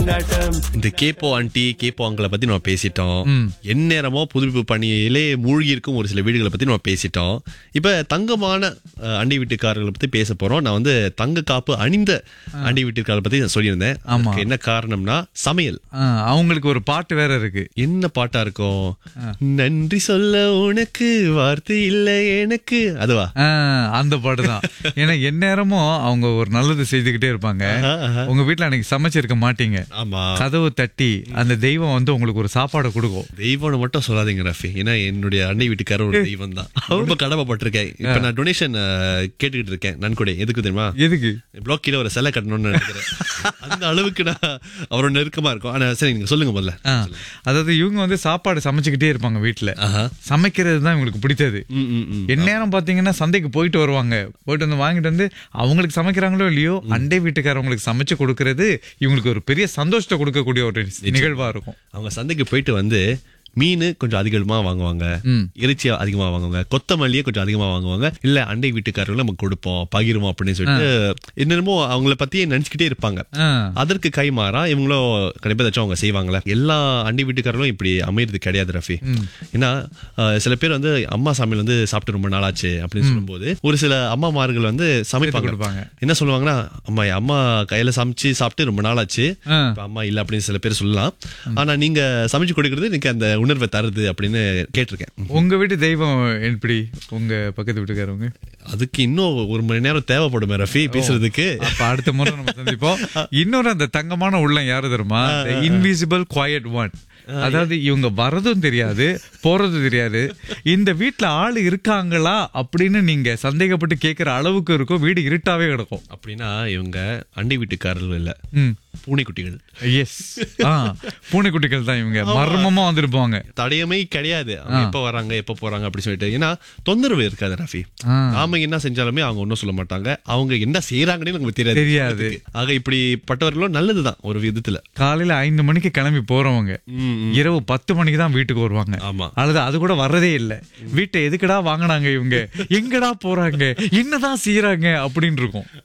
கொண்டாட்டம் இந்த கேப்போ ஆண்டி கேப்போ அங்களை பத்தி நம்ம பேசிட்டோம் எந்நேரமோ புதுப்பிப்பு பணியிலே மூழ்கி இருக்கும் ஒரு சில வீடுகளை பத்தி நம்ம பேசிட்டோம் இப்ப தங்கமான அஹ், அண்டை வீட்டுக்காரர்களை பத்தி பேச போறோம் நான் வந்து தங்க காப்பு அணிந்த அண்டை வீட்டுக்காரர்களை பத்தி நான் சொல்லியிருந்தேன் ஆமா. அதுக்கு என்ன காரணம்னா சமையல் ஆ, அவங்களுக்கு ஒரு பாட்டு வேற இருக்கு என்ன பாட்டா இருக்கும் நன்றி சொல்ல உனக்கு வார்த்தை இல்லை எனக்கு அதுவா ஆ, அந்த பாட்டு தான் ஏன்னா எந்நேரமும் அவங்க ஒரு நல்லது செய்துக்கிட்டே இருப்பாங்க உங்க வீட்ல அன்னைக்கு சமைச்சிருக்க மாட்டீங்க ஆமா கதவு தட்டி அந்த தெய்வம் வந்து உங்களுக்கு ஒரு சாப்பாடு கொடுக்கும் தெய்வம்னு மட்டும் சொல்லாதீங்க ரஃபி ஏன்னா என்னுடைய அண்டை வீட்டுக்காரர் ஒரு தெய்வம் தான் ரொம்ப கடமைப்பட்டிருக்கேன் இப்ப நான் டொனேஷன் கேட்டுக்கிட்டு இருக்கேன் நன்கொடை எதுக்கு தெரியுமா எதுக்கு பிளாக் கீழே ஒரு சிலை கட்டணும்னு நினைக்கிறேன் அந்த அளவுக்கு நான் அவரோட நெருக்கமா இருக்கும் ஆனா சரி நீங்க சொல்லுங்க முதல்ல ஆ, அதாவது இவங்க வந்து சாப்பாடு சமைச்சுக்கிட்டே இருப்பாங்க வீட்ல ஆஹா. சமைக்கிறது தான் இவங்களுக்கு பிடிச்சது ம், ம், ம். எந்நேரம் பாத்தீங்கன்னா சந்தைக்கு போயிட்டு வருவாங்க போயிட்டு வந்து வாங்கிட்டு வந்து அவங்களுக்கு சமைக்கிறாங்களோ இல்லையோ அண்டை வீட்டுக்காரவங்களுக்கு சமைச்சு கொடுக்கறது இவங்களுக்கு ஒரு பெரிய சந்தோஷத்தை கொடுக்கக்கூடிய ஒரு நிகழ்வா இருக்கும் அவங்க சந்தைக்கு போயிட்டு வந்து மீன் கொஞ்சம் அதிகமா வாங்குவாங்க ம். இறைச்சி அதிகமா வாங்குவாங்க கொத்தமல்லியே கொஞ்சம் அதிகமா வாங்குவாங்க இல்ல அண்டை வீட்டுக்காரர்கள் நமக்கு கொடுப்போம் பகிருவோம் அப்படின்னு சொல்லிட்டு என்னென்னமோ அவங்கள பத்தியே நினைச்சுக்கிட்டே இருப்பாங்க ஆ, அதற்கு கைமாறா இவங்களும் கண்டிப்பா ஏதாச்சும் அவங்க செய்வாங்களே எல்லா அண்டை வீட்டுக்காரர்களும் இப்படி அமையிறது கிடையாது ரஃபி ஏன்னா அஹ், சில பேர் வந்து அம்மா சமையல் வந்து சாப்பிட்டு ரொம்ப நாளாச்சு அப்படின்னு சொல்லும்போது ஒரு சில அம்மாமார்கள் வந்து சமைப்பாங்க கொடுப்பாங்க. என்ன சொல்லுவாங்கன்னா அம்மா என் அம்மா கையில சமைச்சு சாப்பிட்டு ரொம்ப நாளாச்சு ஆ. இப்ப அம்மா இல்ல அப்படின்னு சில பேர் சொல்லலாம் ஆனா நீங்க சமைச்சு கொடுக்கறது எனக்கு அந்த உணர்வை தருது அப்படின்னு கேட்டிருக்கேன் உங்க வீட்டு தெய்வம் எப்படி உங்க பக்கத்து வீட்டுக்காரவங்க அதுக்கு இன்னும் ஒரு மணி நேரம் தேவைப்படுமே ரஃபி பேசுறதுக்கு அப்ப அடுத்த முறை நம்ம சந்திப்போம் இன்னொரு அந்த தங்கமான உள்ளம் யாரு தெரியுமா இன்விசிபிள் குவாய்ட் ஒன் அதாவது இவங்க வரதும் தெரியாது போறதும் தெரியாது இந்த வீட்ல ஆள் இருக்காங்களா அப்படின்னு நீங்க சந்தேகப்பட்டு கேக்குற அளவுக்கு இருக்கும் வீடு இருட்டாவே கிடக்கும் அப்படின்னா இவங்க அண்டை வீட்டுக்காரர்கள் இல்ல ம் பூனைக்குட்டிகள் எஸ் ஆ பூனைக்குட்டிகள் தான் இவங்க மர்மமா வந்திருப்பாங்க தடயமே கிடையாது அவங்க எப்ப வராங்க எப்ப போறாங்க அப்படி சொல்லிட்டு ஏன்னா தொந்தரவு இருக்காது ரஃபி ஆ. நாம என்ன செஞ்சாலுமே அவங்க ஒன்றும் சொல்ல மாட்டாங்க அவங்க என்ன செய்யறாங்கன்னு நமக்கு தெரியாது தெரியாது. ஆக இப்படிப்பட்டவர்களும் நல்லதுதான் ஒரு விதத்துல காலையில ஐந்து மணிக்கு கிளம்பி போறவங்க ம், ம். இரவு பத்து மணிக்கு தான் வீட்டுக்கு வருவாங்க ஆமா அல்லது அது கூட வர்றதே இல்ல வீட்டை எதுக்குடா வாங்கினாங்க இவங்க எங்கடா போறாங்க என்னதான் செய்யறாங்க அப்படின்னு இருக்கும்